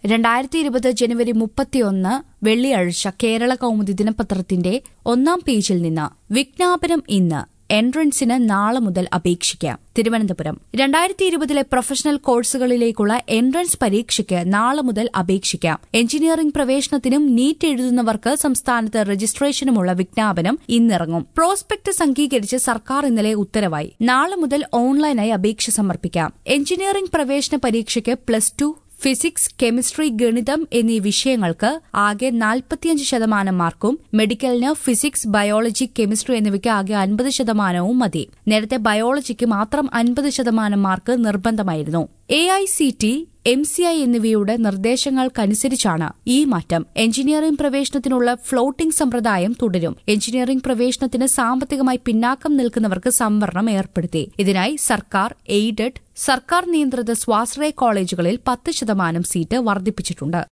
രണ്ടായിരത്തി ഇരുപത് ജനുവരി മുപ്പത്തിയൊന്ന് വെള്ളിയാഴ്ച കേരള കൗമുദി ദിനപത്രത്തിന്റെ ഒന്നാം പേജിൽ നിന്ന് വിജ്ഞാപനം ഇന്ന് എൻട്രൻസിന് നാളെ മുതൽ അപേക്ഷിക്കാം തിരുവനന്തപുരം രണ്ടായിരത്തി ഇരുപതിലെ പ്രൊഫഷണൽ കോഴ്സുകളിലേക്കുള്ള എൻട്രൻസ് പരീക്ഷയ്ക്ക് നാളെ മുതൽ അപേക്ഷിക്കാം എഞ്ചിനീയറിംഗ് പ്രവേശനത്തിനും നീറ്റ് എഴുതുന്നവർക്ക് സംസ്ഥാനത്ത് രജിസ്ട്രേഷനുമുള്ള വിജ്ഞാപനം ഇന്നിറങ്ങും പ്രോസ്പെക്ടസ് അംഗീകരിച്ച് സർക്കാർ ഇന്നലെ ഉത്തരവായി നാളെ മുതൽ ഓൺലൈനായി അപേക്ഷ സമർപ്പിക്കാം എഞ്ചിനീയറിംഗ് പ്രവേശന പരീക്ഷയ്ക്ക് പ്ലസ് ടു ഫിസിക്സ് കെമിസ്ട്രി ഗണിതം എന്നീ വിഷയങ്ങൾക്ക് ആകെ നാൽപ്പത്തിയഞ്ച് ശതമാനം മാർക്കും മെഡിക്കലിന് ഫിസിക്സ് ബയോളജി കെമിസ്ട്രി എന്നിവയ്ക്ക് ആകെ അൻപത് ശതമാനവും മതി നേരത്തെ ബയോളജിക്ക് മാത്രം അൻപത് ശതമാനം മാർക്ക് നിർബന്ധമായിരുന്നു A I C T M C I എന്നിവയുടെ നിർദ്ദേശങ്ങൾക്കനുസരിച്ചാണ് ഈ മാറ്റം എഞ്ചിനീയറിംഗ് പ്രവേശനത്തിനുള്ള ഫ്ലോട്ടിംഗ് സമ്പ്രദായം തുടരും എഞ്ചിനീയറിംഗ് പ്രവേശനത്തിന് സാമ്പത്തികമായി പിന്നാക്കം നിൽക്കുന്നവർക്ക് സംവരണം ഏർപ്പെടുത്തി ഇതിനായി സർക്കാർ എയ്ഡഡ് സർക്കാർ നിയന്ത്രിത സ്വാശ്രയ കോളേജുകളിൽ പത്ത് ശതമാനം സീറ്റ് വർദ്ധിപ്പിച്ചിട്ടുണ്ട്